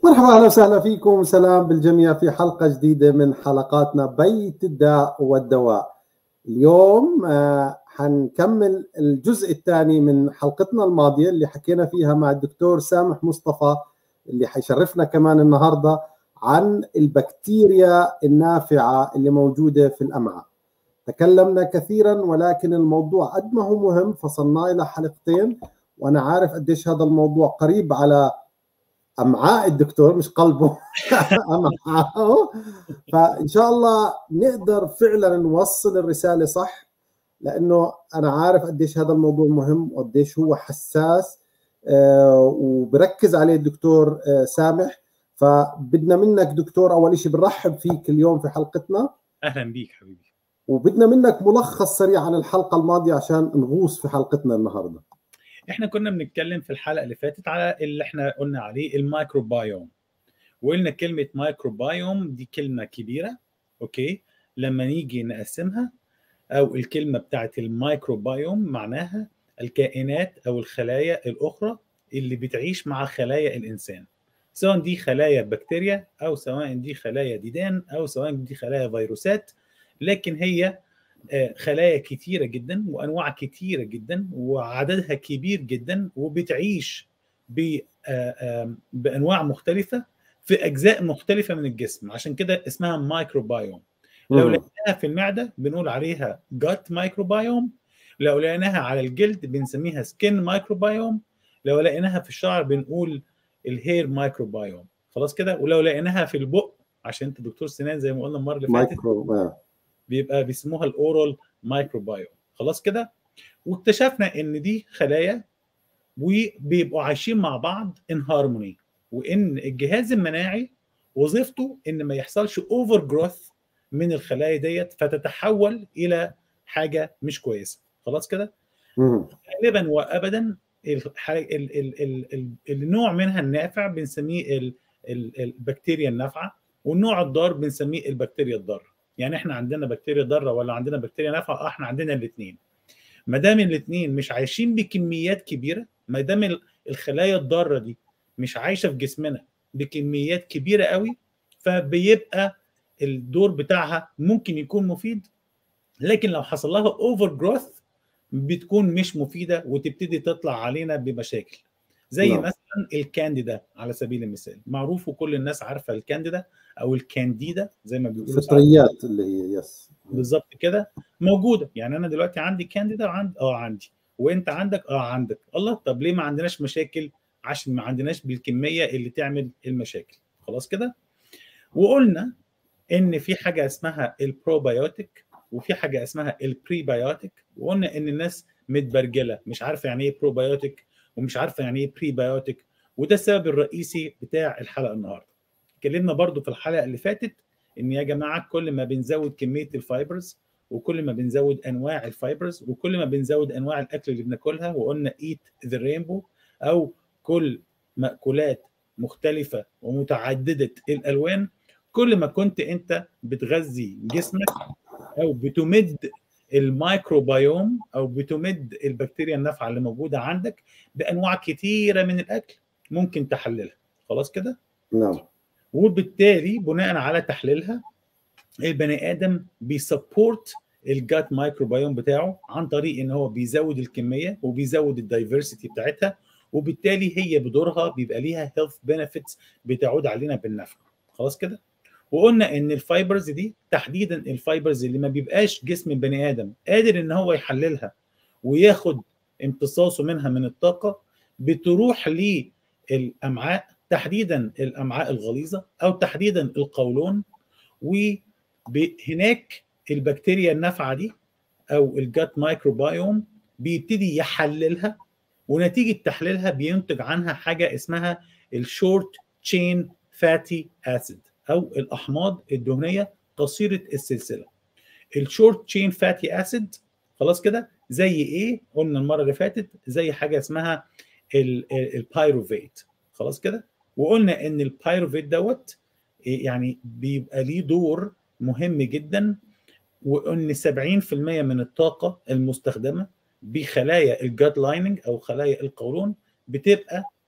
مرحبا اهلا وسهلا فيكم وسلام بالجميع في حلقه جديده من حلقاتنا بيت الداء والدواء. اليوم آه، حنكمل الجزء الثاني من حلقتنا الماضيه اللي حكينا فيها مع الدكتور سامح مصطفى اللي حيشرفنا كمان النهارده عن البكتيريا النافعه اللي موجوده في الامعاء. تكلمنا كثيرا ولكن الموضوع قد ما هو مهم فصلناه الى حلقتين وانا عارف قديش هذا الموضوع قريب على امعاء الدكتور مش قلبه امعاءه فان شاء الله نقدر فعلا نوصل الرساله صح لانه انا عارف قديش هذا الموضوع مهم وقديش هو حساس آه، وبركز عليه الدكتور آه، سامح فبدنا منك دكتور اول شيء بنرحب فيك اليوم في حلقتنا اهلا بيك حبيبي وبدنا منك ملخص سريع عن الحلقه الماضيه عشان نغوص في حلقتنا النهارده احنا كنا بنتكلم في الحلقه اللي فاتت على اللي احنا قلنا عليه الميكروبايوم وقلنا كلمه مايكروبايوم دي كلمه كبيره اوكي لما نيجي نقسمها او الكلمه بتاعت الميكروبايوم معناها الكائنات او الخلايا الاخرى اللي بتعيش مع خلايا الانسان سواء دي خلايا بكتيريا او سواء دي خلايا ديدان او سواء دي خلايا فيروسات لكن هي آه، خلايا كتيرة جدا وأنواع كتيرة جدا وعددها كبير جدا وبتعيش ب- آه، آه، بأنواع مختلفة في أجزاء مختلفة من الجسم عشان كده اسمها مايكروبايوم لو مم. لقيناها في المعدة بنقول عليها جات مايكروبايوم لو لقيناها على الجلد بنسميها سكين مايكروبايوم لو لقيناها في الشعر بنقول الهير مايكروبايوم خلاص كده ولو لقيناها في البق عشان انت دكتور سنان زي ما قلنا المره اللي فاتت مايكرو آه. بيبقى بيسموها الاورال مايكروبايوم خلاص كده واكتشفنا ان دي خلايا وبيبقوا عايشين مع بعض ان هارموني وان الجهاز المناعي وظيفته ان ما يحصلش اوفر جروث من الخلايا ديت فتتحول الى حاجه مش كويسه خلاص كده مم. غالبا وابدا الح- ال- ال- ال- ال- النوع منها النافع بنسميه ال- ال- البكتيريا النافعه والنوع الضار بنسميه البكتيريا الضاره يعني احنا عندنا بكتيريا ضاره ولا عندنا بكتيريا نافعه اه احنا عندنا الاثنين ما دام الاثنين مش عايشين بكميات كبيره ما دام ال- الخلايا الضاره دي مش عايشه في جسمنا بكميات كبيره قوي فبيبقى الدور بتاعها ممكن يكون مفيد لكن لو حصل لها اوفر جروث بتكون مش مفيده وتبتدي تطلع علينا بمشاكل زي نعم. مثلا الكانديدا على سبيل المثال معروف وكل الناس عارفه الكانديدا او الكانديدا زي ما بيقولوا ساعات. فطريات اللي هي يس بالظبط كده موجوده يعني انا دلوقتي عندي كانديدا وعند اه عندي وانت عندك اه عندك الله طب ليه ما عندناش مشاكل عشان ما عندناش بالكميه اللي تعمل المشاكل خلاص كده وقلنا ان في حاجه اسمها البروبايوتيك وفي حاجه اسمها البريبايوتيك وقلنا ان الناس متبرجله مش عارفه يعني ايه بروبايوتيك ومش عارفه يعني ايه بريبايوتيك وده السبب الرئيسي بتاع الحلقه النهارده اتكلمنا برضو في الحلقه اللي فاتت ان يا جماعه كل ما بنزود كميه الفايبرز وكل ما بنزود انواع الفايبرز وكل ما بنزود انواع الاكل اللي بناكلها وقلنا ايت ذا رينبو او كل مأكولات مختلفه ومتعدده الالوان كل ما كنت انت بتغذي جسمك او بتمد الميكروبيوم او بتمد البكتيريا النافعه اللي موجوده عندك بانواع كتيره من الاكل ممكن تحللها خلاص كده نعم وبالتالي بناء على تحليلها البني ادم بيسبورت الجات مايكروبيوم بتاعه عن طريق ان هو بيزود الكميه وبيزود الدايفرسيتي بتاعتها وبالتالي هي بدورها بيبقى ليها هيلث بنفيتس بتعود علينا بالنفع خلاص كده وقلنا ان الفايبرز دي تحديدا الفايبرز اللي ما بيبقاش جسم البني ادم قادر ان هو يحللها وياخد امتصاصه منها من الطاقه بتروح للامعاء تحديدا الامعاء الغليظه او تحديدا القولون وهناك البكتيريا النافعه دي او الجات مايكروبايوم بيبتدي يحللها ونتيجه تحليلها بينتج عنها حاجه اسمها الشورت تشين فاتي اسيد او الاحماض الدهنيه قصيره السلسله الشورت تشين فاتي اسيد خلاص كده زي ايه قلنا المره اللي فاتت زي حاجه اسمها البايروفيت خلاص كده وقلنا ان البايروفيت دوت يعني بيبقى ليه دور مهم جدا وان 70% من الطاقه المستخدمه بخلايا الجاد لايننج او خلايا القولون بتبقى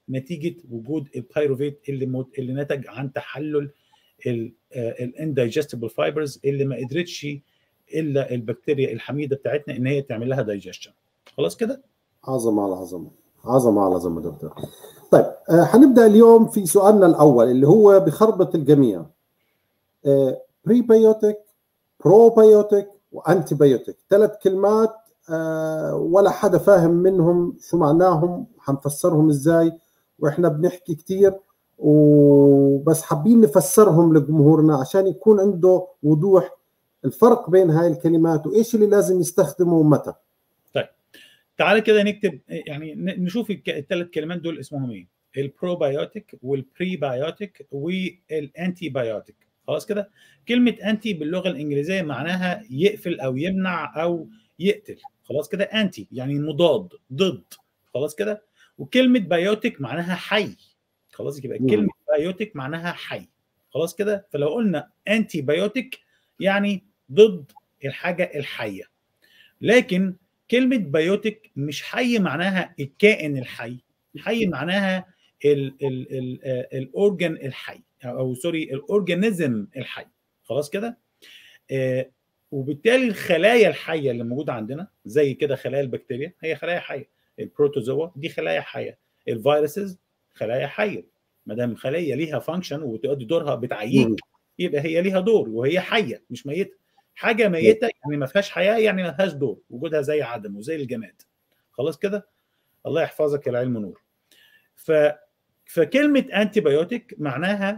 نتيجه وجود البايروفيت اللي موت اللي نتج عن تحلل الاندايجستبل فايبرز اللي ما قدرتش الا البكتيريا الحميده بتاعتنا ان هي تعمل لها دايجيشن خلاص كده عظمه على عظمه عظمه على عظمه دكتور طيب آه هنبدا اليوم في سؤالنا الاول اللي هو بخربط الجميع آه بريبيوتيك بروبيوتيك وانتي بايوتيك ثلاث كلمات آه ولا حدا فاهم منهم شو معناهم حنفسرهم ازاي واحنا بنحكي كثير وبس حابين نفسرهم لجمهورنا عشان يكون عنده وضوح الفرق بين هاي الكلمات وايش اللي لازم يستخدمه ومتى طيب تعالى كده نكتب يعني نشوف الثلاث كلمات دول اسمهم ايه البروبايوتيك والبريبايوتيك والانتي بايوتيك خلاص كده كلمه انتي باللغه الانجليزيه معناها يقفل او يمنع او يقتل خلاص كده انتي يعني مضاد ضد خلاص كده وكلمه بايوتيك معناها حي خلاص يبقى كلمه بايوتيك معناها حي خلاص كده فلو قلنا انتي بايوتيك يعني ضد الحاجه الحيه لكن كلمه بايوتيك مش حي معناها الكائن الحي حي معناها الاورجن الحي او سوري الاورجانيزم الحي خلاص كده آه وبالتالي الخلايا الحيه اللي موجوده عندنا زي كده خلايا البكتيريا هي خلايا حيه البروتوزوا دي خلايا حيه الفيروسز خلايا حيه ما دام خليه ليها فانكشن وتؤدي دورها بتعييك يبقى هي ليها دور وهي حيه مش ميته حاجه ميته يعني ما فيهاش حياه يعني ما فيهاش دور وجودها زي عدم وزي الجماد خلاص كده الله يحفظك العلم نور ف فكلمه انتي بايوتيك معناها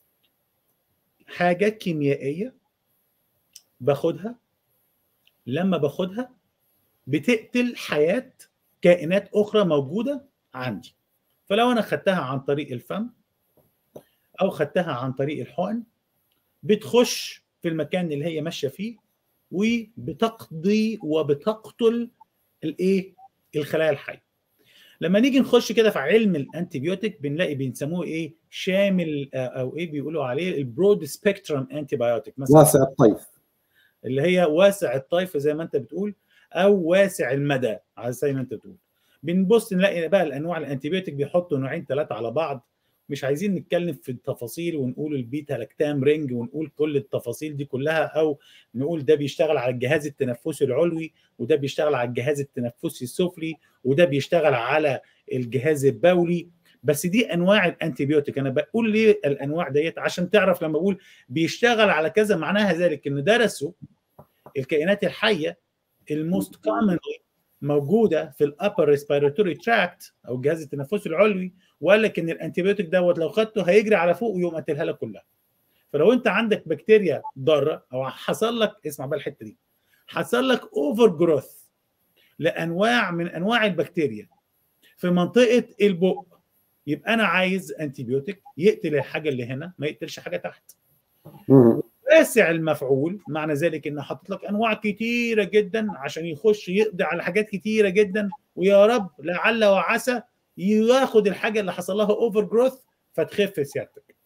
حاجه كيميائيه باخدها لما باخدها بتقتل حياه كائنات اخرى موجوده عندي فلو انا خدتها عن طريق الفم او خدتها عن طريق الحقن بتخش في المكان اللي هي ماشيه فيه وبتقضي وبتقتل الايه الخلايا الحيه لما نيجي نخش كده في علم الانتيبيوتيك بنلاقي بنسموه ايه شامل او ايه بيقولوا عليه البرود سبيكترم انتيبيوتيك مثلا واسع الطيف اللي هي واسع الطيف زي ما انت بتقول او واسع المدى زي ما انت بتقول بنبص نلاقي بقى الانواع الانتيبيوتيك بيحطوا نوعين ثلاثه على بعض مش عايزين نتكلم في التفاصيل ونقول البيتا لاكتام رينج ونقول كل التفاصيل دي كلها او نقول ده بيشتغل على الجهاز التنفسي العلوي وده بيشتغل على الجهاز التنفسي السفلي وده بيشتغل على الجهاز البولي بس دي انواع الانتيبيوتيك انا بقول ليه الانواع ديت عشان تعرف لما بقول بيشتغل على كذا معناها ذلك ان درسوا الكائنات الحيه الموست كومنلي موجوده في الابر ريسبيراتوري تراكت او الجهاز التنفسي العلوي وقال لك ان الانتيبيوتيك دوت لو خدته هيجري على فوق ويقوم قاتلها لك كلها فلو انت عندك بكتيريا ضاره او حصل لك اسمع بقى الحته دي حصل لك اوفر جروث لانواع من انواع البكتيريا في منطقه البق يبقى انا عايز انتيبيوتيك يقتل الحاجه اللي هنا ما يقتلش حاجه تحت واسع المفعول معنى ذلك ان حاطط لك انواع كتيره جدا عشان يخش يقضي على حاجات كتيره جدا ويا رب لعل وعسى ياخد الحاجه اللي حصل لها اوفر جروث فتخف سيادتك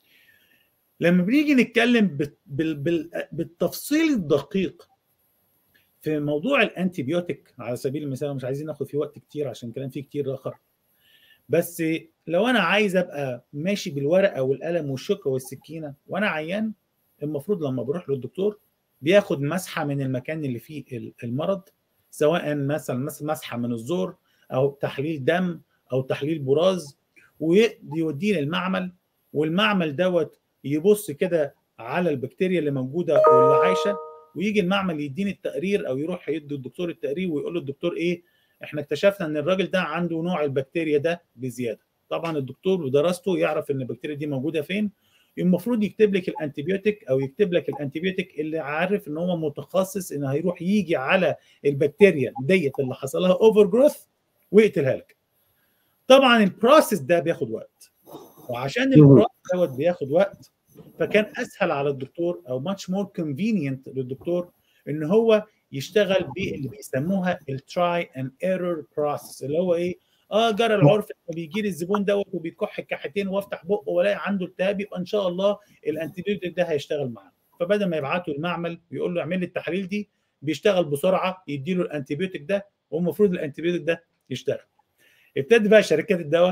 لما بنيجي نتكلم بالتفصيل الدقيق في موضوع الانتيبيوتيك على سبيل المثال مش عايزين ناخد فيه وقت كتير عشان كلام فيه كتير اخر بس لو انا عايز ابقى ماشي بالورقه والقلم والشوكه والسكينه وانا عيان المفروض لما بروح للدكتور بياخد مسحه من المكان اللي فيه المرض سواء مثلا مسحه من الزور او تحليل دم او تحليل براز ويوديه للمعمل والمعمل دوت يبص كده على البكتيريا اللي موجوده واللي عايشه ويجي المعمل يديني التقرير او يروح يدي الدكتور التقرير ويقول له الدكتور ايه احنا اكتشفنا ان الراجل ده عنده نوع البكتيريا ده بزياده طبعا الدكتور بدراسته يعرف ان البكتيريا دي موجوده فين المفروض يكتب لك الانتيبيوتيك او يكتب لك الانتيبيوتيك اللي عارف ان هو متخصص ان هيروح يجي على البكتيريا ديت اللي حصل لها اوفر جروث ويقتلها لك طبعا البروسيس ده بياخد وقت وعشان البروسيس دوت بياخد وقت فكان اسهل على الدكتور او ماتش مور كونفينينت للدكتور ان هو يشتغل باللي بيسموها التراي اند ايرور بروسيس اللي هو ايه اه جرى العرف لما بيجي لي الزبون دوت وبيكح الكحتين وافتح بقه والاقي عنده التهاب يبقى ان شاء الله الانتيبيوتيك ده هيشتغل معاه فبدل ما يبعته المعمل ويقول له اعمل لي التحاليل دي بيشتغل بسرعه يدي له الانتيبيوتيك ده والمفروض الانتيبيوتيك ده يشتغل ابتدى بقى شركات الدواء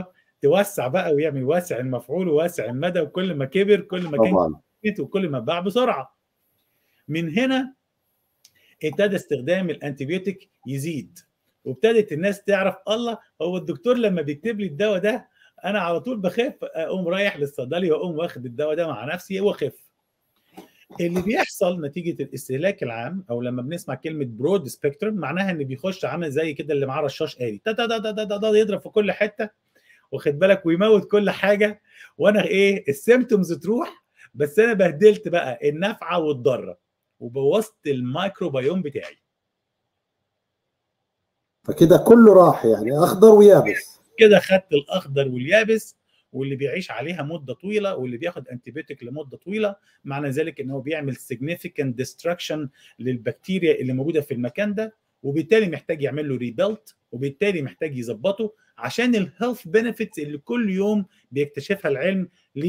توسع بقى ويعمل واسع المفعول وواسع المدى وكل ما كبر كل ما كان طبعا وكل ما باع بسرعه من هنا ابتدى استخدام الانتيبيوتيك يزيد وابتدت الناس تعرف الله هو الدكتور لما بيكتب لي الدواء ده انا على طول بخف اقوم رايح للصيدلي واقوم واخد الدواء ده مع نفسي واخف اللي بيحصل نتيجه الاستهلاك العام او لما بنسمع كلمه برود سبيكترم معناها ان بيخش عامل زي كده اللي معاه رشاش آلي تا تا تا تا تا تا يضرب في كل حته واخد بالك ويموت كل حاجه وانا ايه السيمتومز تروح بس انا بهدلت بقى النافعه والضاره وبوظت الميكروبيوم بتاعي فكده كله راح يعني اخضر ويابس كده خدت الاخضر واليابس واللي بيعيش عليها مده طويله واللي بياخد انتيبيوتيك لمده طويله معنى ذلك ان هو بيعمل significant destruction للبكتيريا اللي موجوده في المكان ده وبالتالي محتاج يعمل له ريبيلت وبالتالي محتاج يظبطه عشان الهيلث بنفيتس اللي كل يوم بيكتشفها العلم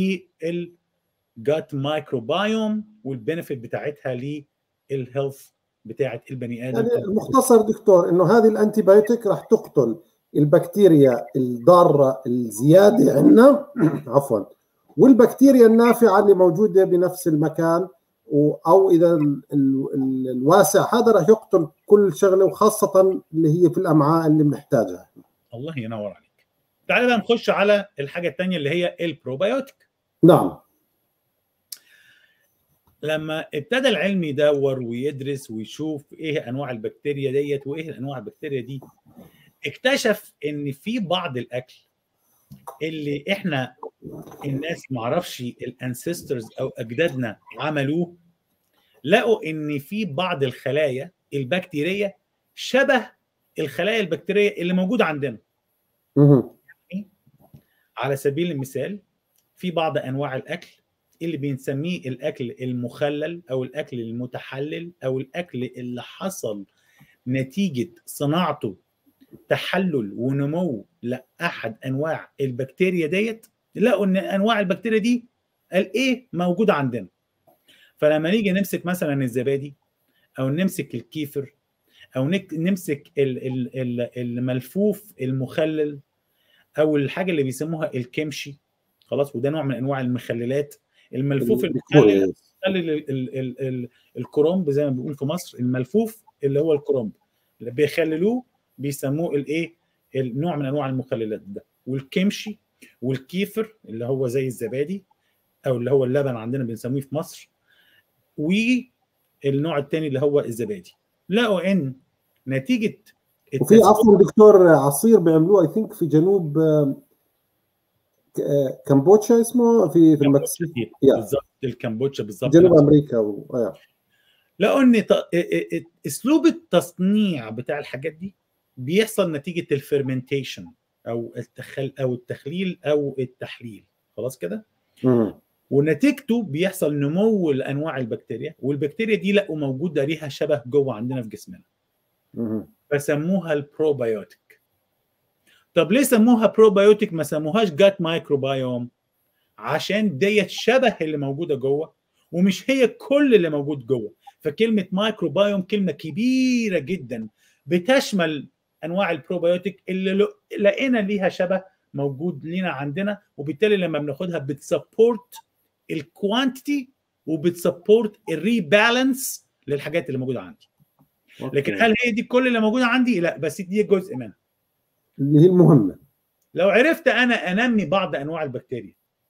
للجات مايكروبايوم والبنفيت بتاعتها للهيلث بتاعت البني ادم يعني المختصر دكتور انه هذه الانتيبيوتيك راح تقتل البكتيريا الضاره الزياده عندنا عفوا والبكتيريا النافعه اللي موجوده بنفس المكان او اذا ال ال ال الواسع هذا راح يقتل كل شغله وخاصه اللي هي في الامعاء اللي بنحتاجها الله ينور عليك تعال بقى نخش على الحاجه الثانيه اللي هي البروبايوتيك نعم لما ابتدى العلم يدور ويدرس ويشوف ايه انواع البكتيريا ديت وايه انواع البكتيريا دي اكتشف ان في بعض الاكل اللي احنا الناس معرفش الانسيسترز او اجدادنا عملوه لقوا ان في بعض الخلايا البكتيريه شبه الخلايا البكتيريه اللي موجوده عندنا مهم. على سبيل المثال في بعض انواع الاكل اللي بنسميه الاكل المخلل او الاكل المتحلل او الاكل اللي حصل نتيجه صناعته تحلل ونمو لاحد انواع البكتيريا ديت لقوا ان انواع البكتيريا دي قال ايه موجوده عندنا فلما نيجي نمسك مثلا الزبادي او نمسك الكيفر او نك- نمسك ال- ال- ال- الملفوف المخلل او الحاجه اللي بيسموها الكمشي خلاص وده نوع من انواع المخللات الملفوف المخلل بيخلل ال- ال- ال- ال- الكرومب زي ما بنقول في مصر الملفوف اللي هو الكرومب اللي بيخللوه بيسموه الايه النوع من انواع المخللات ده والكمشي والكيفر اللي هو زي الزبادي او اللي هو اللبن عندنا بنسميه في مصر والنوع الثاني اللي هو الزبادي لقوا ان نتيجه وفي عفوا دكتور عصير بيعملوه اي ثينك في جنوب آه، ك- آه، كمبوتشا اسمه في في المكسيك يا. بالظبط الكمبوتشا بالظبط جنوب امريكا و... آه. لقوا ان ط- ا- ا- ا- اسلوب التصنيع بتاع الحاجات دي بيحصل نتيجه الفرمنتيشن او التخل او التخليل او التحليل خلاص كده مم. ونتيجته بيحصل نمو لانواع البكتيريا والبكتيريا دي لقوا موجوده ليها شبه جوه عندنا في جسمنا مم. فسموها البروبايوتيك طب ليه سموها بروبايوتيك ما سموهاش جات مايكروبايوم عشان ديت شبه اللي موجوده جوه ومش هي كل اللي موجود جوه فكلمه مايكروبايوم كلمه كبيره جدا بتشمل انواع البروبايوتيك اللي لو- لقينا ليها شبه موجود لينا عندنا وبالتالي لما بناخدها بتسبورت الكوانتيتي وبتسبورت الريبالانس للحاجات اللي موجوده عندي لكن أوكي. هل هي دي كل اللي موجوده عندي لا بس دي جزء منها اللي هي المهمه لو عرفت انا انمي بعض انواع البكتيريا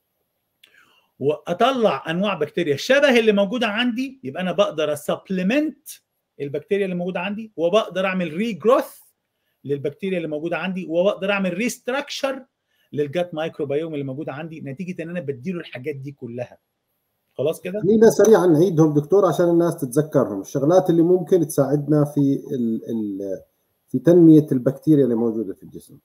واطلع انواع بكتيريا شبه اللي موجوده عندي يبقى انا بقدر اسبلمنت البكتيريا اللي موجوده عندي وبقدر اعمل ري جروث للبكتيريا اللي موجوده عندي وبقدر اعمل ريستراكشر للجات مايكروبيوم اللي موجوده عندي نتيجه ان انا بديله الحاجات دي كلها خلاص كده خلينا سريعا نعيدهم دكتور عشان الناس تتذكرهم الشغلات اللي ممكن تساعدنا في ال ال في تنميه البكتيريا اللي موجوده في الجسم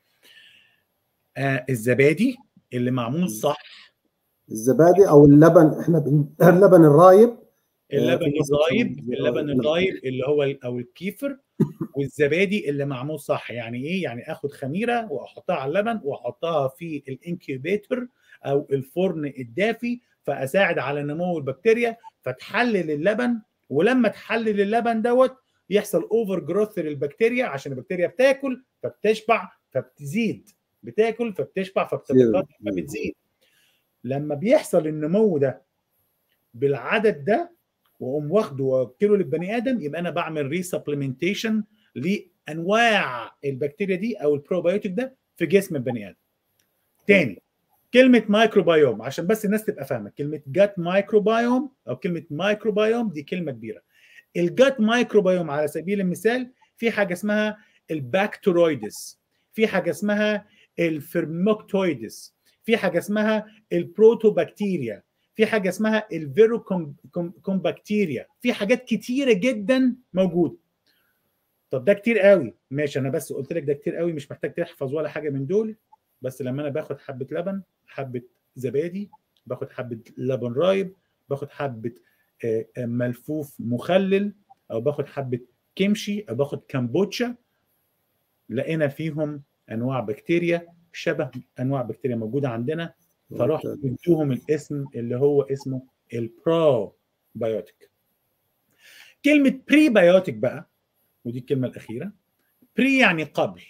آه الزبادي اللي معمول صح الزبادي او اللبن احنا بن... اللبن الرايب اللبن في مصر الرايب اسمه اللبن اللبن. الرايب اللي هو ال- او الكيفر والزبادي اللي معمول صح يعني ايه يعني اخد خميره واحطها على اللبن واحطها في الانكيوبيتر او الفرن الدافي فاساعد على نمو البكتيريا فتحلل اللبن ولما تحلل اللبن دوت يحصل اوفر جروث للبكتيريا عشان البكتيريا بتاكل فبتشبع فبتزيد بتاكل فبتشبع فبتتقدم فبتزيد لما بيحصل النمو ده بالعدد ده واقوم واخده واكله للبني ادم يبقى انا بعمل ريسبلمنتيشن لانواع البكتيريا دي او البروبايوتيك ده في جسم البني ادم. تاني كلمه مايكروبايوم عشان بس الناس تبقى فاهمه كلمه جات مايكروبايوم او كلمه مايكروبايوم دي كلمه كبيره. الجات مايكروبايوم على سبيل المثال في حاجه اسمها الباكتيرويدس في حاجه اسمها الفيرموكتويدس في حاجه اسمها البروتوبكتيريا في حاجه اسمها الفيروكومبكتيريا في حاجات كتيره جدا موجوده طب ده كتير قوي ماشي انا بس قلت لك ده كتير قوي مش محتاج تحفظ ولا حاجه من دول بس لما انا باخد حبه لبن حبه زبادي باخد حبه لبن رايب باخد حبه ملفوف مخلل او باخد حبه كيمشي او باخد كامبوتشا لقينا فيهم انواع بكتيريا شبه انواع بكتيريا موجوده عندنا فراح ادوهم الاسم اللي هو اسمه البروبايوتيك كلمه بريبايوتيك بقى ودي الكلمه الاخيره بري يعني قبل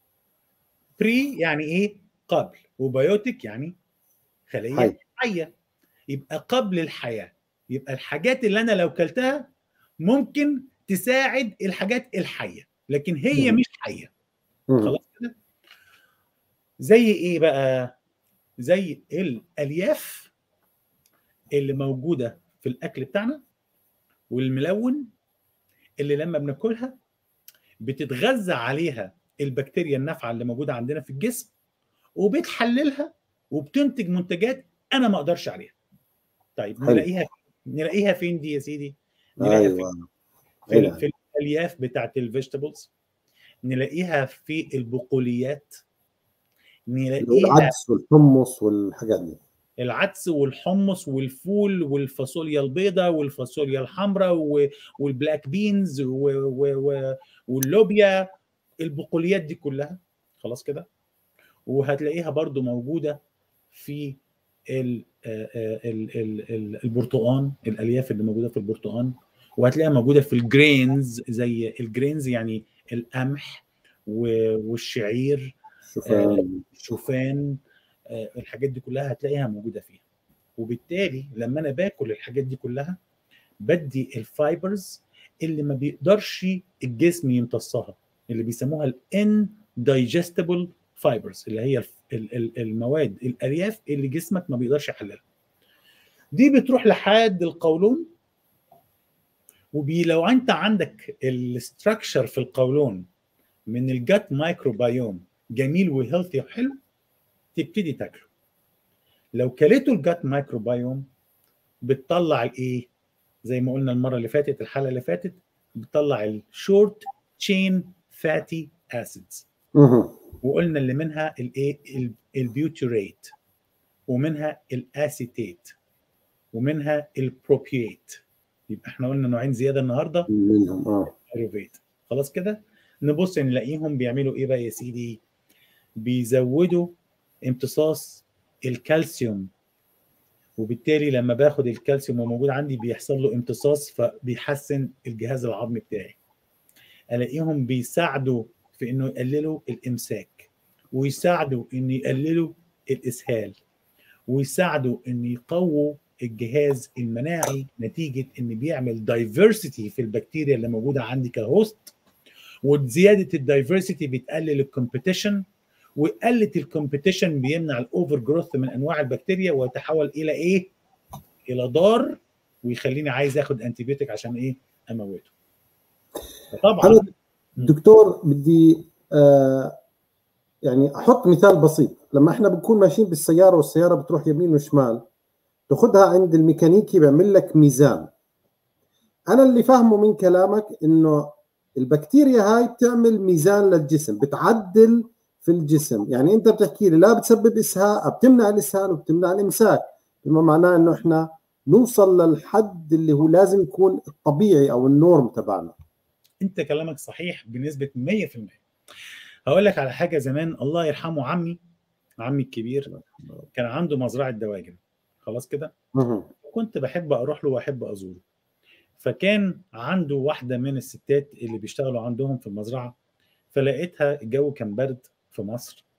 بري يعني ايه قبل وبيوتيك يعني خليه حي. حيه يبقى قبل الحياه يبقى الحاجات اللي انا لو كلتها ممكن تساعد الحاجات الحيه لكن هي مش حيه خلاص كده زي ايه بقى زي الالياف اللي موجوده في الاكل بتاعنا والملون اللي لما بناكلها بتتغذى عليها البكتيريا النافعه اللي موجوده عندنا في الجسم وبتحللها وبتنتج منتجات انا ما اقدرش عليها طيب حلو. نلاقيها نلاقيها فين دي يا سيدي نلاقيها ايوه في, في, في الالياف بتاعت الفيجيتابلز نلاقيها في البقوليات نلاقيها العدس والحمص والحاجات دي العدس والحمص والفول والفاصوليا البيضاء والفاصوليا الحمراء والبلاك بينز واللوبيا البقوليات دي كلها خلاص كده وهتلاقيها برضو موجودة في ال ال ال البرتقان الالياف اللي موجوده في البرتقان وهتلاقيها موجوده في الجرينز زي الجرينز يعني القمح والشعير شوفان الشوفان الحاجات دي كلها هتلاقيها موجوده فيها وبالتالي لما انا باكل الحاجات دي كلها بدي الفايبرز اللي ما بيقدرش الجسم يمتصها اللي بيسموها الان دايجستبل فايبرز اللي هي المواد الالياف اللي جسمك ما بيقدرش يحللها دي بتروح لحد القولون وبي لو انت عندك الاستراكشر في القولون من الجات مايكروبايوم جميل وهيلثي وحلو تبتدي تاكله لو كلته الجات مايكروبايوم بتطلع الايه زي ما قلنا المره اللي فاتت الحلقه اللي فاتت بتطلع الشورت تشين فاتي اسيدز وقلنا اللي منها الايه البيوتريت ومنها الاسيتيت ومنها البروبيات يبقى احنا قلنا نوعين زياده النهارده منهم اه ايروفيت خلاص كده نبص نلاقيهم بيعملوا ايه بقى يا سيدي بيزودوا امتصاص الكالسيوم وبالتالي لما باخد الكالسيوم وموجود عندي بيحصل له امتصاص فبيحسن الجهاز العظمي بتاعي الاقيهم بيساعدوا في انه يقللوا الامساك ويساعدوا ان يقللوا الاسهال ويساعدوا ان يقووا الجهاز المناعي نتيجه ان بيعمل دايفرسيتي في البكتيريا اللي موجوده عندي كهوست وزياده الدايفرسيتي بتقلل الكومبيتيشن وقله الكومبيتيشن بيمنع الاوفر جروث من انواع البكتيريا ويتحول الى ايه؟ الى ضار ويخليني عايز اخد انتيبيوتيك عشان ايه؟ اموته. طبعا دكتور بدي آه يعني احط مثال بسيط لما احنا بنكون ماشيين بالسياره والسياره بتروح يمين وشمال تاخذها عند الميكانيكي بيعمل لك ميزان انا اللي فاهمه من كلامك انه البكتيريا هاي بتعمل ميزان للجسم بتعدل في الجسم يعني انت بتحكي لي لا بتسبب اسهال بتمنع الاسهال وبتمنع الامساك بما معناه انه احنا نوصل للحد اللي هو لازم يكون الطبيعي او النورم تبعنا انت كلامك صحيح بنسبه 100% هقول لك على حاجه زمان الله يرحمه عمي عمي الكبير كان عنده مزرعه دواجن خلاص كده كنت بحب اروح له واحب ازوره فكان عنده واحده من الستات اللي بيشتغلوا عندهم في المزرعه فلقيتها الجو كان برد في مصر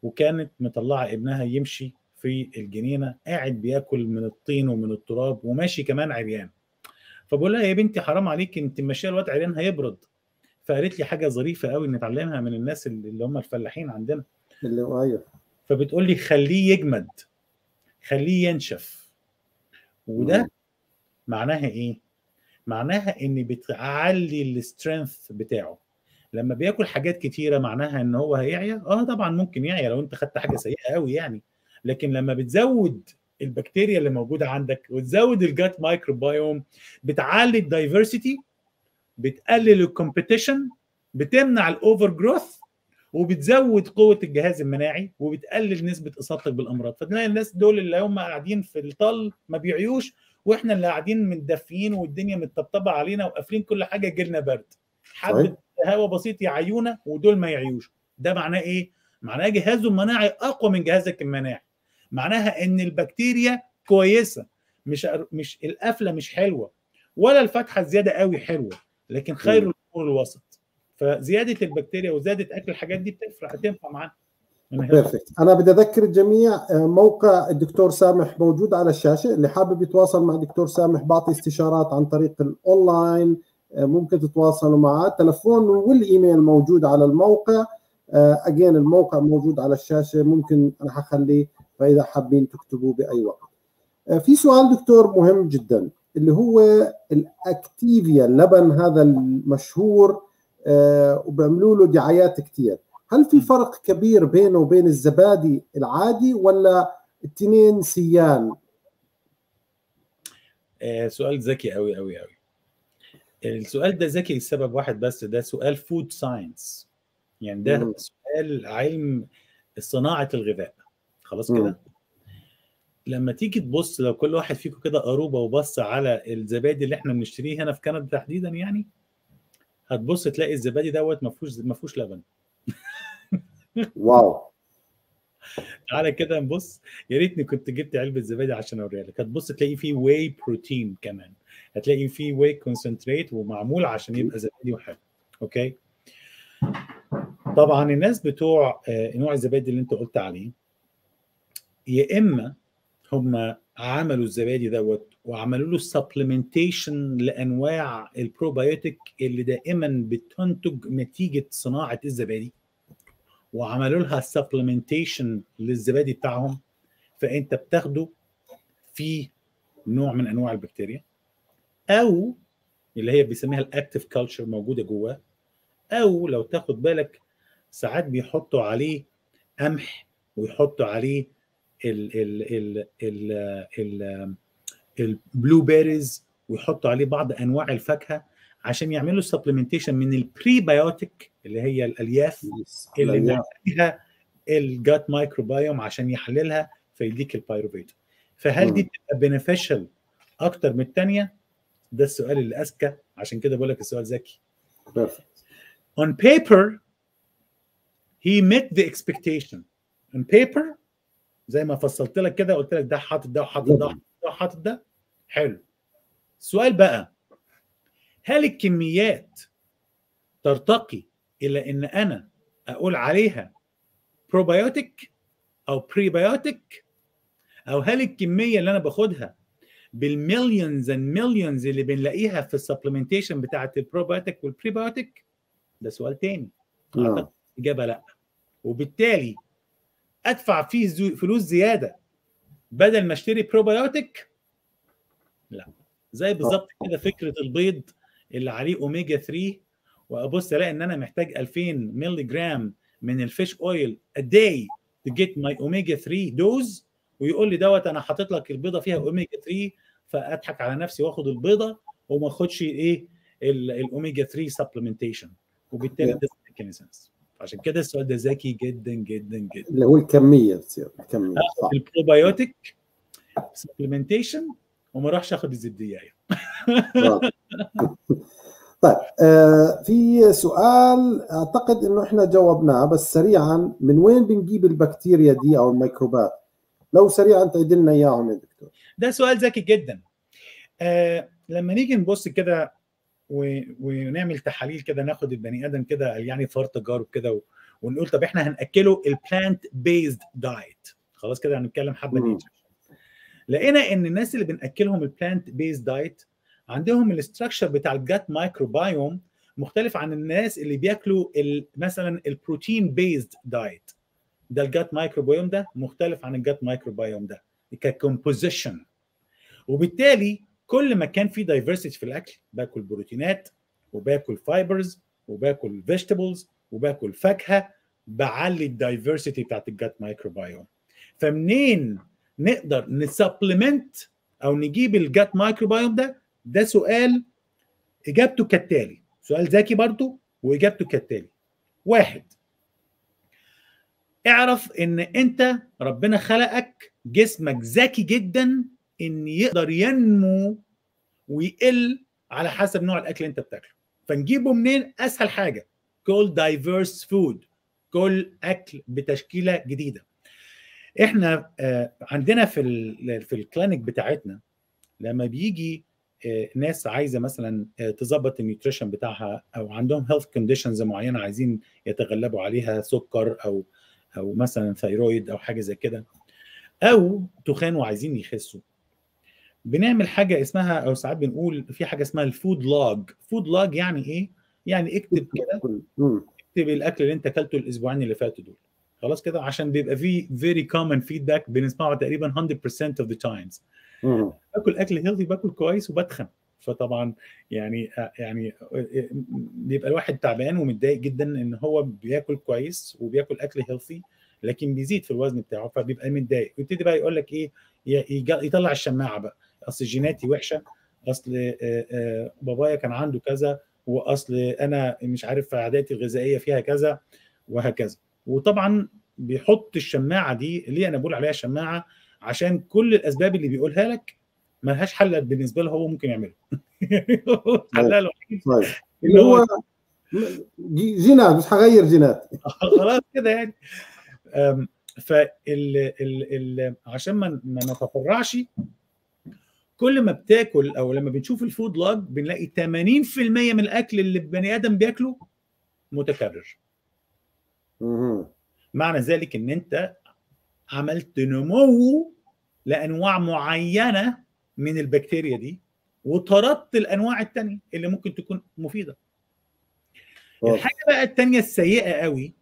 وكانت مطلعه ابنها يمشي في الجنينه قاعد بياكل من الطين ومن التراب وماشي كمان عريان فبقول لها يا بنتي حرام عليك انت ماشيه الواد عريان هيبرد فقالت لي حاجه ظريفه قوي نتعلمها من الناس اللي هم الفلاحين عندنا اللي ايوه فبتقول لي خليه يجمد خليه ينشف وده مم. معناها ايه معناها ان بتعلي السترينث بتاعه لما بياكل حاجات كتيره معناها ان هو هيعيا اه طبعا ممكن يعيا لو انت خدت حاجه سيئه قوي يعني لكن لما بتزود البكتيريا اللي موجوده عندك وتزود الجات مايكروبايوم بتعلي الدايفرسيتي بتقلل الكومبيتيشن بتمنع الاوفر جروث وبتزود قوه الجهاز المناعي وبتقلل نسبه اصابتك بالامراض فتلاقي الناس دول اللي هم قاعدين في الطل ما بيعيوش واحنا اللي قاعدين متدفيين والدنيا متطبطبه علينا وقافلين كل حاجه جيلنا برد صحيح. حبه هواء بسيط يعيونا ودول ما يعيوش ده معناه ايه معناه جهازه المناعي اقوى من جهازك المناعي معناها ان البكتيريا كويسه مش مش القفله مش حلوه ولا الفتحه الزياده قوي حلوه لكن خير مم. الامور الوسط فزياده البكتيريا وزياده اكل الحاجات دي بتفرق هتنفع معانا من هنا. بيرفكت انا بدي اذكر الجميع آه، موقع الدكتور سامح موجود على الشاشه اللي حابب يتواصل مع الدكتور سامح بعطي استشارات عن طريق الاونلاين آه، ممكن تتواصلوا معه التلفون والايميل موجود على الموقع اجين الموقع موجود على الشاشه ممكن انا حخليه فاذا حابين تكتبوه باي وقت آه، في سؤال دكتور مهم جدا اللي هو الاكتيفيا اللبن هذا المشهور آه، وبيعملوا له دعايات كثير هل في فرق كبير بينه وبين الزبادي العادي ولا التنين سيان آه، سؤال ذكي قوي قوي قوي السؤال ده ذكي لسبب واحد بس ده سؤال فود ساينس يعني ده مم. سؤال علم صناعه الغذاء خلاص مم. كده لما تيجي تبص لو كل واحد فيكم كده قروبه وبص على الزبادي اللي احنا بنشتريه هنا في كندا تحديدا يعني هتبص تلاقي الزبادي دوت ما فيهوش ما فيهوش لبن واو تعالى كده نبص يا ريتني كنت جبت علبه زبادي عشان اوريها لك هتبص تلاقي فيه واي بروتين كمان هتلاقي فيه واي كونسنتريت ومعمول عشان يبقى زبادي وحلو اوكي طبعا الناس بتوع آه، نوع الزبادي اللي انت قلت عليه يا اما هم عملوا الزبادي دوت وعملوا له سبلمنتيشن لانواع البروبايوتيك اللي دائما بتنتج نتيجه صناعه الزبادي وعملوا لها سبلمنتيشن للزبادي بتاعهم فانت بتاخده في نوع من انواع البكتيريا او اللي هي بيسميها الاكتيف كلتشر موجوده جواه او لو تاخد بالك ساعات بيحطوا عليه قمح ويحطوا عليه ال ال ال ال ال البلو بيريز ويحطوا عليه بعض انواع الفاكهه عشان يعملوا سبلمنتيشن من البريبيوتيك اللي هي الالياف اللي لا. فيها الجات مايكروبايوم عشان يحللها فيديك البايروفيت فهل دي مم. بتبقى بينيفيشال اكتر من الثانيه ده السؤال اللي اذكى عشان كده بقول لك السؤال ذكي بيرفكت on paper he met the expectation on paper زي ما فصلت لك كده قلت لك ده حاطط ده وحاطط ده وحاطط ده وحاطط ده حلو السؤال بقى هل الكميات ترتقي الى ان انا اقول عليها بروبايوتيك او بريبايوتيك او هل الكميه اللي انا باخدها بالمليونز اند مليونز اللي بنلاقيها في السبلمنتيشن بتاعت البروبايوتيك والبريبايوتيك ده سؤال تاني نعم. اعتقد اجابه لا وبالتالي ادفع فيه زو- فلوس زياده بدل ما اشتري بروبايوتيك لا زي بالظبط كده فكره البيض اللي عليه اوميجا 3 وابص الاقي ان انا محتاج 2000 مللي جرام من الفيش اويل a day to get my omega 3 دوز ويقول لي دوت انا حاطط لك البيضه فيها اوميجا 3 فاضحك على نفسي واخد البيضه وما اخدش ايه ال- الاوميجا 3 سبلمنتيشن وبالتالي Yeah. ده make any sense عشان كده السؤال ده ذكي جدا جدا جدا اللي هو الكميه بتصير الكميه صح البروبايوتيك سبلمنتيشن وما راحش اخد الزبديه واضح. طيب آه في سؤال اعتقد انه احنا جاوبناه بس سريعا من وين بنجيب البكتيريا دي او الميكروبات؟ لو سريعا تعيد لنا اياهم يا دكتور. ده سؤال ذكي جدا آه لما نيجي نبص كده و- ونعمل تحاليل كده ناخد البني ادم كده يعني فار تجارب كده و- ونقول طب احنا هناكله البلانت بيزد دايت خلاص كده هنتكلم حبه مم. نيتشر لقينا ان الناس اللي بناكلهم البلانت بيزد دايت عندهم الاستراكشر بتاع الجات مايكروبايوم مختلف عن الناس اللي بياكلوا ال- مثلا البروتين بيزد دايت ده الجات مايكروبايوم ده مختلف عن الجات مايكروبايوم ده ككومبوزيشن وبالتالي كل ما كان في دايفرسيتي في الاكل باكل بروتينات وباكل فايبرز وباكل فيجيتابلز وباكل فاكهه بعلي الدايفرسيتي بتاعت الجات مايكروبايوم فمنين نقدر نسبلمنت او نجيب الجات مايكروبايوم ده ده سؤال اجابته كالتالي سؤال ذكي برضو واجابته كالتالي واحد اعرف ان انت ربنا خلقك جسمك ذكي جدا ان يقدر ينمو ويقل على حسب نوع الاكل اللي انت بتاكله فنجيبه منين اسهل حاجه كل دايفيرس فود كل اكل بتشكيله جديده احنا آه، عندنا في ال في الكلينيك بتاعتنا لما بيجي آه، ناس عايزه مثلا آه، تظبط النيوتريشن بتاعها او عندهم هيلث كونديشنز معينه عايزين يتغلبوا عليها سكر او او مثلا ثيرويد او حاجه زي كده او تخان وعايزين يخسوا بنعمل حاجه اسمها او ساعات بنقول في حاجه اسمها الفود لوج فود لوج يعني ايه يعني اكتب كده مم. اكتب الاكل اللي انت اكلته الاسبوعين اللي فاتوا دول خلاص كده عشان بيبقى في فيري كومن فيدباك بنسمعه تقريبا 100% of the times مم. باكل اكل هيلثي باكل كويس وبتخن فطبعا يعني يعني بيبقى الواحد تعبان ومتضايق جدا ان هو بياكل كويس وبياكل اكل هيلثي لكن بيزيد في الوزن بتاعه فبيبقى متضايق ويبتدي بقى يقول لك ايه ي- يج- يطلع الشماعه بقى اصل جيناتي وحشه اصل آه، آه، بابايا كان عنده كذا واصل انا مش عارف عاداتي الغذائيه فيها كذا وهكذا وطبعا بيحط الشماعه دي ليه انا بقول عليها شماعه عشان كل الاسباب اللي بيقولها لك ملهاش حل بالنسبه له هو ممكن يعمله يعني هو حلها الوحيد طيب اللي هو جي- جينات مش هغير جينات خلاص كده يعني أم، فال ال ال عشان ما ما نتفرعش كل ما بتاكل او لما بنشوف الفود لوج بنلاقي 80% من الاكل اللي البني ادم بياكله متكرر مهم. معنى ذلك ان انت عملت نمو لانواع معينه من البكتيريا دي وطردت الانواع التانية اللي ممكن تكون مفيده واضح. الحاجه بقى التانية السيئه قوي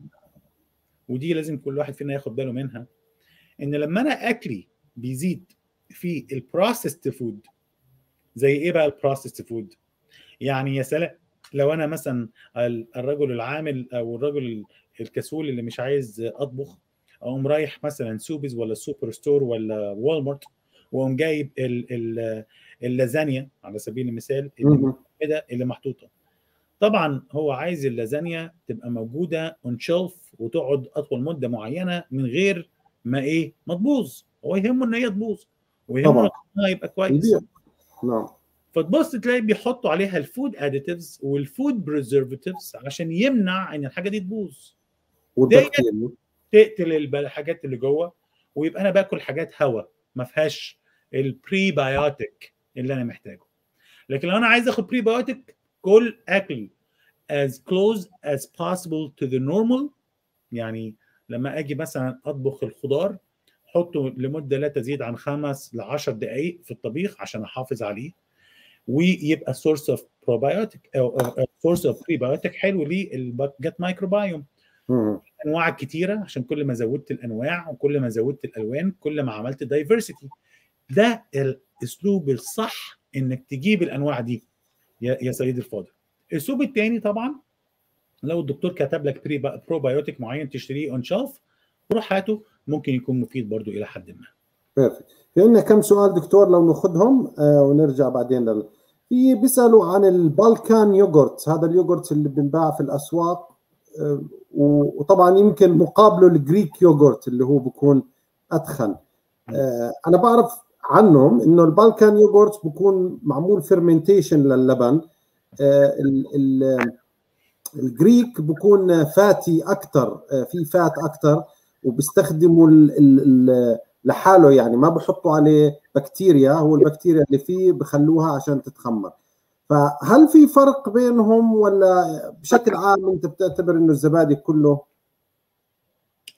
ودي لازم كل واحد فينا ياخد باله منها ان لما انا اكلي بيزيد في البروسيسد فود زي ايه بقى البروسيسد فود يعني يا سلام لو انا مثلا ال- الرجل العامل او الرجل الكسول اللي مش عايز اطبخ اقوم رايح مثلا سوبيز ولا سوبر ستور ولا والمارت واقوم جايب ال- ال- اللازانيا على سبيل المثال اللي مهم. كده اللي محطوطه طبعا هو عايز اللازانيا تبقى موجوده اون شيلف وتقعد اطول مده معينه من غير ما ايه ما تبوظ هو يهمه ان هي تبوظ ويهمه طبعا. انها يبقى كويس يبيع. نعم فتبص تلاقي بيحطوا عليها الفود اديتيفز والفود بريزرفاتيفز عشان يمنع ان الحاجه دي تبوظ والبكتيريا تقتل الب- الحاجات اللي جوه ويبقى انا باكل حاجات هوا ما فيهاش البري بايوتيك اللي انا محتاجه لكن لو انا عايز اخد بري بايوتيك كل اكل as close as possible to the normal يعني لما اجي مثلا اطبخ الخضار حطه لمده لا تزيد عن خمس ل 10 دقائق في الطبيخ عشان احافظ عليه ويبقى سورس اوف بروبايوتيك او سورس اوف بريبايوتيك حلو للجت مايكروبايوم مهم. انواع كتيره عشان كل ما زودت الانواع وكل ما زودت الالوان كل ما عملت دايفرسيتي ده الاسلوب الصح انك تجيب الانواع دي يا يا سيدي الفاضل الاسلوب الثاني طبعا لو الدكتور كتب لك بري بروبايوتيك معين تشتريه اون شلف روح هاته ممكن يكون مفيد برضو الى حد ما بيرفكت في عندنا كم سؤال دكتور لو ناخذهم آه ونرجع بعدين لل... في بيسالوا عن البالكان يوغورت هذا اليوغورت اللي بنباع في الاسواق آه و- وطبعا يمكن مقابله الجريك يوغورت اللي هو بيكون اتخن آه انا بعرف عنهم انه البالكان يوغورت بيكون معمول فيرمنتيشن للبن آه ال ال الجريك بيكون فاتي اكثر في فات اكثر وبيستخدموا ال ال ال لحاله يعني ما بحطوا عليه بكتيريا هو البكتيريا اللي فيه بخلوها عشان تتخمر فهل في فرق بينهم ولا بشكل عام انت بتعتبر انه الزبادي كله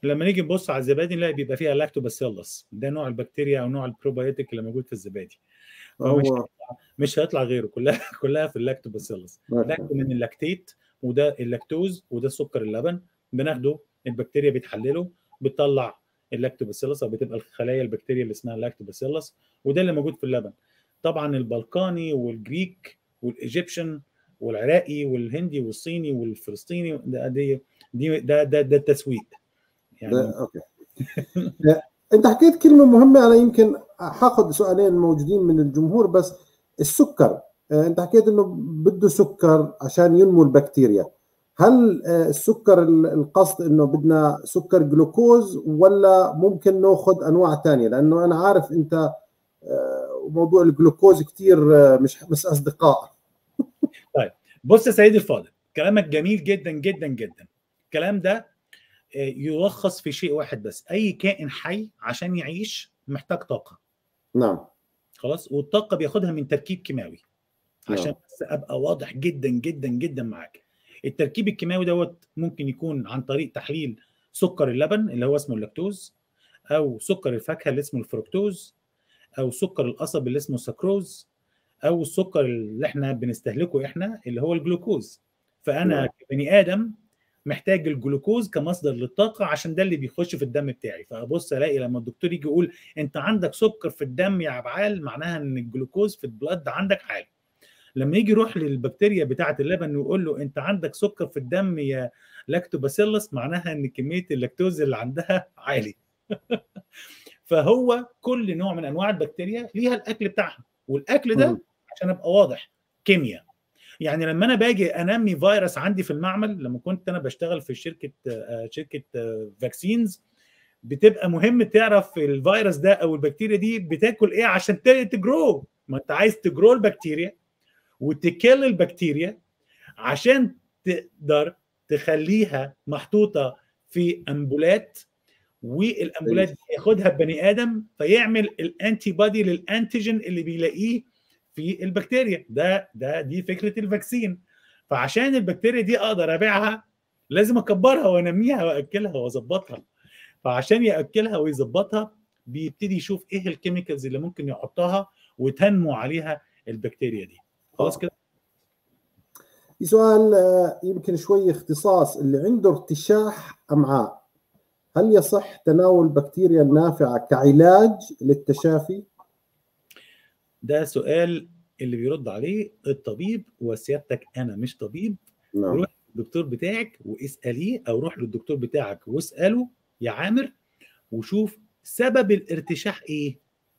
لما نيجي نبص على الزبادي نلاقي بيبقى فيها لاكتوباسيلس ده نوع البكتيريا او نوع البروبايوتيك اللي موجود في الزبادي فمش هو هيطلع مش هيطلع غيره كلها كلها في اللاكتوباسيلس لاكتو من اللاكتيت وده اللاكتوز وده سكر اللبن بناخده البكتيريا بتحلله بتطلع اللاكتوباسيلس او بتبقى الخلايا البكتيريا اللي اسمها لاكتوباسيلس وده اللي موجود في اللبن طبعا البلقاني والجريك والايجيبشن والعراقي والهندي والصيني والفلسطيني ده دي دي ده ده, ده التسويق يعني ده اوكي انت حكيت كلمه مهمه انا يمكن حاخذ سؤالين موجودين من الجمهور بس السكر آه، انت حكيت انه بده سكر عشان ينمو البكتيريا هل آه، السكر ال- القصد انه بدنا سكر جلوكوز ولا ممكن ناخذ انواع ثانيه لانه انا عارف انت آه، موضوع الجلوكوز كثير مش مش اصدقاء بص يا سيدي الفاضل كلامك جميل جدا جدا جدا الكلام ده آه، يلخص في شيء واحد بس اي كائن حي عشان يعيش محتاج طاقه نعم خلاص والطاقه بياخدها من تركيب كيماوي عشان نعم. بس ابقى واضح جدا جدا جدا معاك التركيب الكيماوي دوت ممكن يكون عن طريق تحليل سكر اللبن اللي هو اسمه اللاكتوز او سكر الفاكهه اللي اسمه الفركتوز او سكر القصب اللي اسمه السكروز او السكر اللي احنا بنستهلكه احنا اللي هو الجلوكوز فانا نعم. كبني ادم محتاج الجلوكوز كمصدر للطاقه عشان ده اللي بيخش في الدم بتاعي فابص الاقي لما الدكتور يجي يقول انت عندك سكر في الدم يا عبعال معناها ان الجلوكوز في البلد عندك عالي لما يجي يروح للبكتيريا بتاعه اللبن ويقول له انت عندك سكر في الدم يا لاكتوباسيلس معناها ان كميه اللاكتوز اللي عندها عالي فهو كل نوع من انواع البكتيريا ليها الاكل بتاعها والاكل ده مم. عشان ابقى واضح كيمياء يعني لما انا باجي انمي فيروس عندي في المعمل لما كنت انا بشتغل في شركه آه، شركه فاكسينز بتبقى مهم تعرف الفيروس ده او البكتيريا دي بتاكل ايه عشان ت- تجرو ما انت عايز تجرو البكتيريا وتكل البكتيريا عشان تقدر تخليها محطوطه في امبولات والامبولات دي ياخدها البني ادم فيعمل الانتي بودي للانتيجين اللي بيلاقيه في البكتيريا ده ده دي فكره الفاكسين فعشان البكتيريا دي اقدر ابيعها لازم اكبرها وانميها واكلها واظبطها فعشان ياكلها ويظبطها بيبتدي يشوف ايه الكيميكالز اللي ممكن يحطها وتنمو عليها البكتيريا دي خلاص كده في سؤال آه، يمكن شوي اختصاص اللي عنده ارتشاح امعاء هل يصح تناول البكتيريا النافعه كعلاج للتشافي؟ ده سؤال اللي بيرد عليه الطبيب وسيادتك انا مش طبيب نعم روح للدكتور بتاعك واساليه او روح للدكتور بتاعك واساله يا عامر وشوف سبب الارتشاح ايه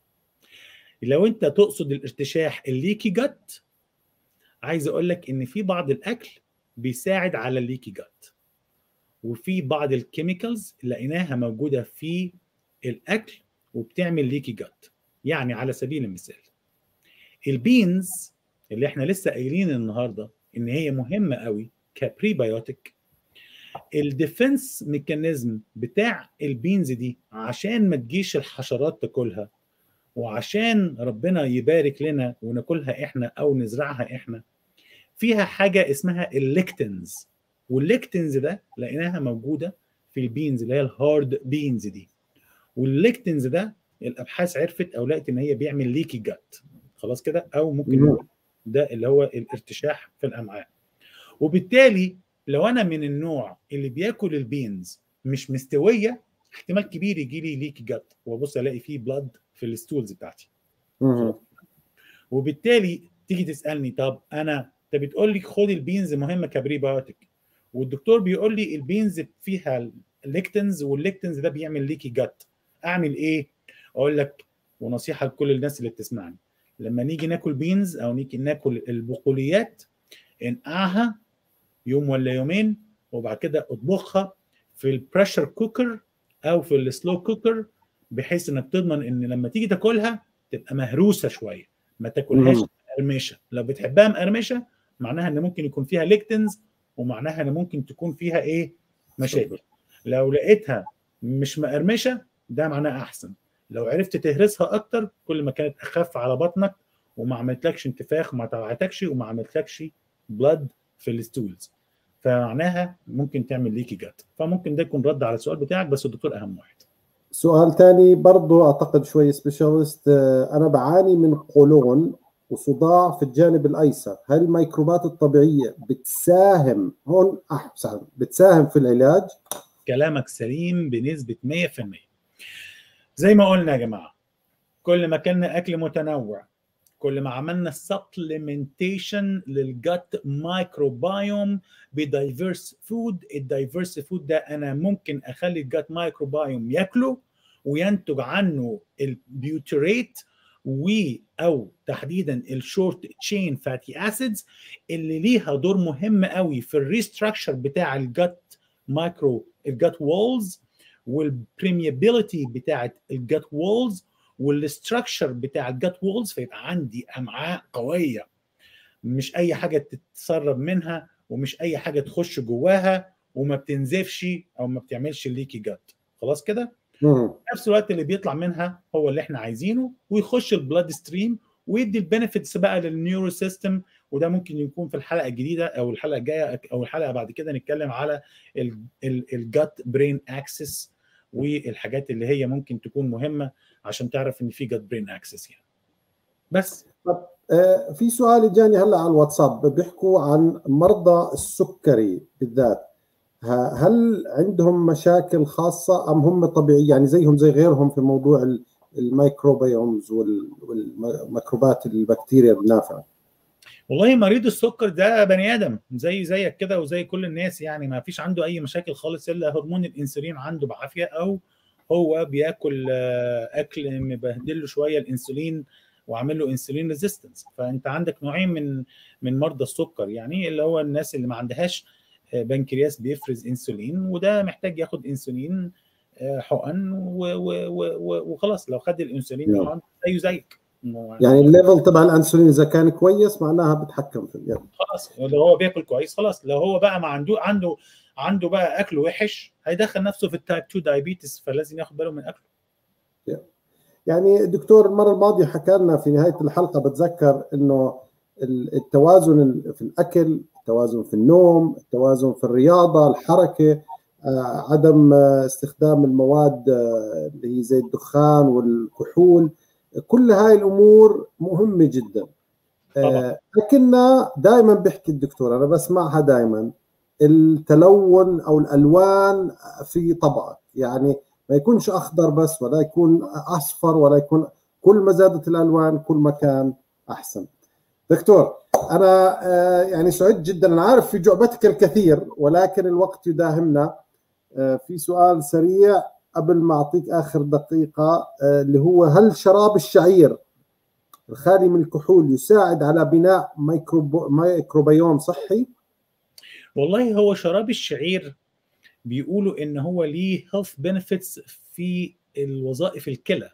لو انت تقصد الارتشاح الليكي جت عايز اقول لك ان في بعض الاكل بيساعد على الليكي جت وفي بعض الكيميكالز لقيناها موجوده في الاكل وبتعمل ليكي جت يعني على سبيل المثال البينز اللي احنا لسه قايلين النهارده ان هي مهمه قوي كبريبيوتيك الديفنس ميكانيزم بتاع البينز دي عشان ما تجيش الحشرات تاكلها وعشان ربنا يبارك لنا وناكلها احنا او نزرعها احنا فيها حاجه اسمها الليكتنز والليكتنز ده لقيناها موجوده في البينز اللي هي الهارد بينز دي والليكتنز ده الابحاث عرفت او لقت ان هي بيعمل ليكي جات خلاص كده او ممكن مم. نقول ده اللي هو الارتشاح في الامعاء وبالتالي لو انا من النوع اللي بياكل البينز مش مستويه احتمال كبير يجي لي ليكي جات وابص الاقي فيه بلاد في الستولز بتاعتي مم. وبالتالي تيجي تسالني طب انا انت بتقول لي خد البينز مهمه كبريبيوتيك والدكتور بيقول لي البينز فيها الليكتنز والليكتنز ده بيعمل ليكي جت اعمل ايه اقول لك ونصيحه لكل الناس اللي بتسمعني لما نيجي ناكل بينز او نيجي ناكل البقوليات انقعها يوم ولا يومين وبعد كده اطبخها في البريشر كوكر او في السلو كوكر بحيث انك تضمن ان لما تيجي تاكلها تبقى مهروسه شويه ما تاكلهاش مم. مقرمشه لو بتحبها مقرمشه معناها ان ممكن يكون فيها ليكتنز ومعناها ان ممكن تكون فيها ايه مشاكل لو لقيتها مش مقرمشه ده معناه احسن لو عرفت تهرسها اكتر كل ما كانت اخف على بطنك وما عملتلكش انتفاخ وما توعتكش وما عملتلكش بلاد في الستولز فمعناها ممكن تعمل ليكي جات فممكن ده يكون رد على السؤال بتاعك بس الدكتور اهم واحد سؤال ثاني برضو اعتقد شوي سبيشالست انا بعاني من قولون وصداع في الجانب الايسر هل الميكروبات الطبيعيه بتساهم هون احسن بتساهم في العلاج كلامك سليم بنسبه 100% زي ما قلنا يا جماعه كل ما كلنا اكل متنوع كل ما عملنا سبلمنتيشن للجت مايكروبايوم بدايفيرس فود الدايفيرس فود ده انا ممكن اخلي الجت مايكروبايوم ياكله وينتج عنه البيوتريت و او تحديدا الشورت تشين فاتي اسيدز اللي ليها دور مهم قوي في الريستراكشر بتاع الجت مايكرو الجت وولز والبريميابيليتي بتاعت الجت وولز والاستراكشر بتاع الجت وولز فيبقى عندي امعاء قويه مش اي حاجه تتسرب منها ومش اي حاجه تخش جواها وما بتنزفش او ما بتعملش ليكي جت خلاص كده نفس الوقت اللي بيطلع منها هو اللي احنا عايزينه ويخش البلاد ستريم ويدي البنفيتس بقى للنيورو سيستم وده ممكن يكون في الحلقه الجديده او الحلقه الجايه او الحلقه بعد كده نتكلم على الجت برين اكسس والحاجات اللي هي ممكن تكون مهمه عشان تعرف ان في جت برين اكسس يعني بس طب آه في سؤال اجاني هلا على الواتساب بيحكوا عن مرضى السكري بالذات هل عندهم مشاكل خاصة أم هم طبيعي يعني زيهم زي غيرهم في موضوع الميكروبيومز والميكروبات البكتيريا النافعة والله مريض السكر ده بني ادم زي زيك كده وزي كل الناس يعني ما فيش عنده اي مشاكل خالص الا هرمون الانسولين عنده بعافيه او هو بياكل اكل مبهدل له شويه الانسولين وعامل له انسولين ريزيستنس فانت عندك نوعين من من مرضى السكر يعني اللي هو الناس اللي ما عندهاش بنكرياس بيفرز انسولين وده محتاج ياخد انسولين حقن وخلاص لو خد الانسولين زيه زيك يعني الليفل تبع الانسولين اذا كان كويس معناها بتحكم في الجسم خلاص لو هو بياكل كويس خلاص لو هو بقى ما عنده عنده عنده بقى اكل وحش هيدخل نفسه في التايب 2 دايابيتس فلازم ياخد باله من اكله يعني الدكتور المره الماضيه حكى لنا في نهايه الحلقه بتذكر انه التوازن في الاكل التوازن في النوم التوازن في الرياضه الحركه عدم استخدام المواد اللي هي زي الدخان والكحول كل هاي الامور مهمه جدا طبعا. لكننا دائما بيحكي الدكتور انا بسمعها دائما التلون او الالوان في طبقك يعني ما يكونش اخضر بس ولا يكون اصفر ولا يكون كل ما زادت الالوان كل ما كان احسن دكتور انا يعني سعدت جدا انا عارف في جعبتك الكثير ولكن الوقت يداهمنا في سؤال سريع قبل ما اعطيك اخر دقيقه اللي هو هل شراب الشعير الخالي من الكحول يساعد على بناء ميكروب... ميكروبيوم صحي؟ والله هو شراب الشعير بيقولوا ان هو ليه هيلث بنفيتس في الوظائف الكلى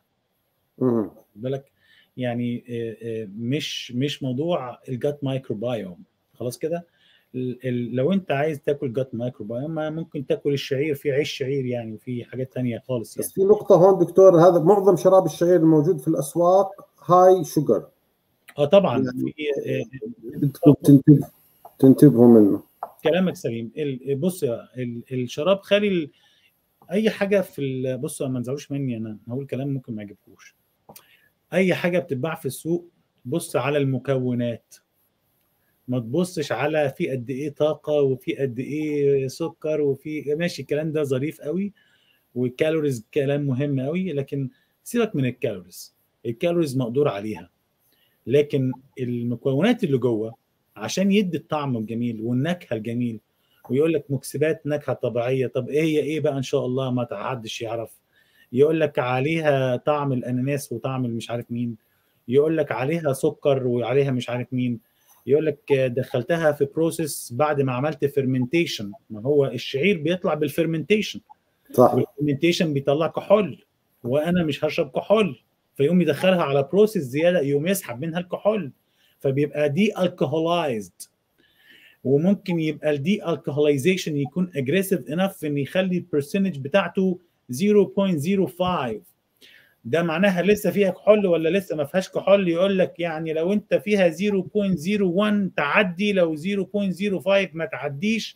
بالك يعني مش مش موضوع الجات مايكروبايوم خلاص كده لو انت عايز تاكل جات مايكروبايوم ممكن تاكل الشعير في عيش شعير يعني وفي حاجات تانية خالص يعني بس في نقطة هون دكتور هذا معظم شراب الشعير الموجود في الأسواق هاي شوجر اه طبعا يعني بدكم تنتبهوا تنتبهوا منه كلامك سليم بص الشراب خالي اي حاجه في بصوا ما تزعلوش مني انا هقول كلام ممكن ما يعجبكوش اي حاجه بتتباع في السوق بص على المكونات ما تبصش على في قد ايه طاقه وفي قد ايه سكر وفي ماشي الكلام ده ظريف قوي والكالوريز كلام مهم قوي لكن سيبك من الكالوريز الكالوريز مقدور عليها لكن المكونات اللي جوه عشان يدي الطعم الجميل والنكهه الجميل ويقول لك مكسبات نكهه طبيعيه طب ايه هي ايه بقى ان شاء الله ما حدش يعرف يقول لك عليها طعم الاناناس وطعم مش عارف مين يقول لك عليها سكر وعليها مش عارف مين يقول لك دخلتها في بروسيس بعد ما عملت فيرمنتيشن ما هو الشعير بيطلع بالفيرمنتيشن صح والفيرمنتيشن بيطلع كحول وانا مش هشرب كحول فيقوم يدخلها على بروسيس زياده يقوم يسحب منها الكحول فبيبقى دي الكحولايزد وممكن يبقى الدي الكحولايزيشن يكون اجريسيف انف ان يخلي البرسنتج بتاعته 0.05 ده معناها لسه فيها كحول ولا لسه ما فيهاش كحول يقول لك يعني لو انت فيها 0.01 تعدي لو 0.05 ما تعديش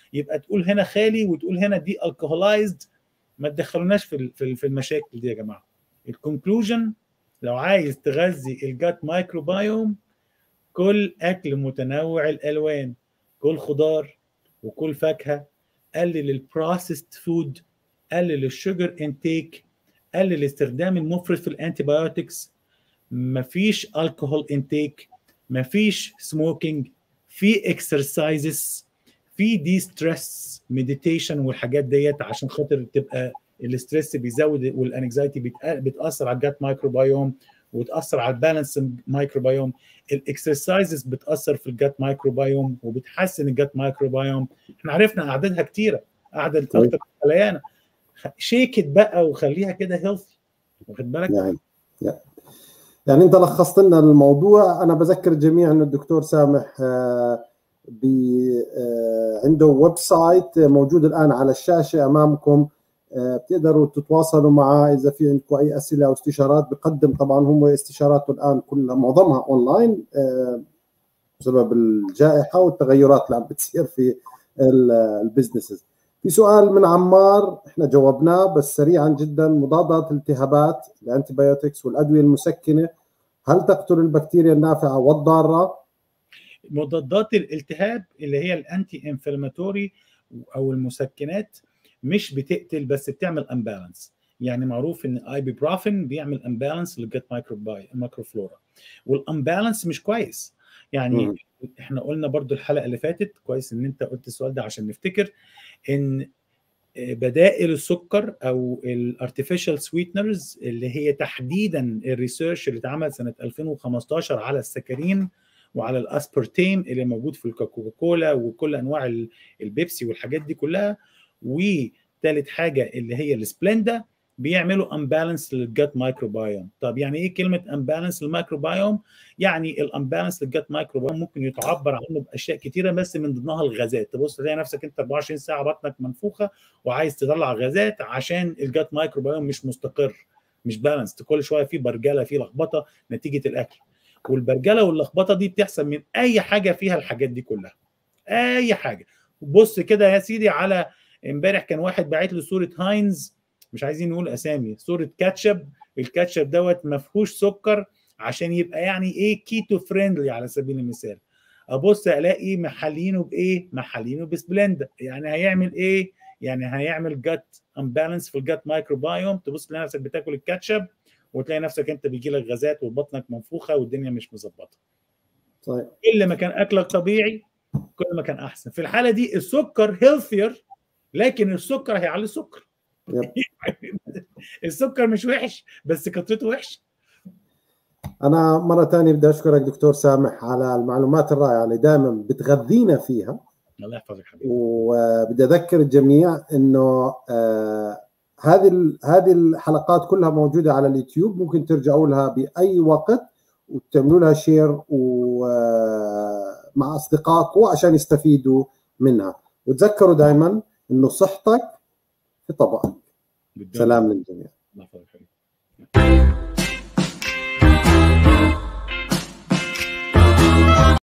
يبقى تقول هنا خالي وتقول هنا دي الكهولايزد ما تدخلوناش في في المشاكل دي يا جماعه الكونكلوجن لو عايز تغذي الجات مايكروبايوم كل اكل متنوع الالوان كل خضار وكل فاكهه قلل البروسيسد فود قلل الشوجر انتيك قلل استخدام المفرط في الانتيبيوتكس مفيش الكحول انتيك مفيش سموكينج في اكسرسايزز في دي ستريس مديتيشن والحاجات ديت عشان خاطر تبقى الاستريس بيزود والانكزايتي بتاثر على الجات مايكروبايوم وتاثر على البالانس مايكروبايوم الاكسرسايزز بتاثر في الجات مايكروبايوم وبتحسن الجات مايكروبايوم احنا عرفنا اعدادها كتيره اعداد اكتر خليانا شيكت بقى وخليها كده هيلثي واخد بالك يعني يعني انت لخصت لنا الموضوع انا بذكر الجميع ان الدكتور سامح عنده ويب سايت موجود الان على الشاشه امامكم بتقدروا تتواصلوا معه اذا في عندكم اي اسئله او استشارات بقدم طبعا هو استشاراته الان كلها معظمها اونلاين بسبب الجائحه والتغيرات اللي عم بتصير في البزنسز في سؤال من عمار احنا جاوبناه بس سريعا جدا مضادات الالتهابات الانتيبيوتكس والادويه المسكنه هل تقتل البكتيريا النافعه والضاره؟ مضادات الالتهاب اللي هي الانتي انفلاماتوري او المسكنات مش بتقتل بس بتعمل امبالانس يعني معروف ان ايبيبرافين بيعمل امبالانس للجت مايكروباي مايكروفلورا والامبالانس مش كويس يعني م. احنا قلنا برضو الحلقه اللي فاتت كويس ان انت قلت السؤال ده عشان نفتكر ان بدائل السكر او الارتفيشال سويتنرز اللي هي تحديدا الريسيرش اللي اتعمل سنه 2015 على السكرين وعلى الاسبرتيم اللي موجود في الكوكاكولا وكل انواع البيبسي والحاجات دي كلها وثالث حاجه اللي هي السبلندا بيعملوا امبالانس للجت مايكروبايوم طب يعني ايه كلمه امبالانس للمايكروبايوم يعني الامبالانس للجت مايكروبايوم ممكن يتعبر عنه باشياء كتيره بس من ضمنها الغازات تبص تلاقي نفسك انت 24 ساعه بطنك منفوخه وعايز تطلع غازات عشان الجت مايكروبايوم مش مستقر مش بالانس كل شويه في برجله في لخبطه نتيجه الاكل والبرجله واللخبطه دي بتحصل من اي حاجه فيها الحاجات دي كلها اي حاجه بص كده يا سيدي على امبارح كان واحد باعت لي صوره هاينز مش عايزين نقول اسامي صوره كاتشب الكاتشب دوت ما فيهوش سكر عشان يبقى يعني ايه كيتو فريندلي على سبيل المثال ابص الاقي محلينه بايه محلينه بسبلندا يعني هيعمل ايه يعني هيعمل جت امبالانس في الجت مايكروبايوم تبص تلاقي نفسك بتاكل الكاتشب وتلاقي نفسك انت بيجي لك غازات وبطنك منفوخه والدنيا مش مظبطه طيب كل ما كان اكلك طبيعي كل ما كان احسن في الحاله دي السكر هيلثير لكن السكر هيعلي السكر السكر مش وحش بس كترته وحش انا مره ثانيه بدي اشكرك دكتور سامح على المعلومات الرائعه اللي دائما بتغذينا فيها الله يحفظك حبيبي وبدي اذكر الجميع انه آه هذه هذه الحلقات كلها موجوده على اليوتيوب ممكن ترجعوا لها باي وقت وتعملوا لها شير ومع اصدقائكم عشان يستفيدوا منها وتذكروا دائما انه صحتك في طبقك سلام للجميع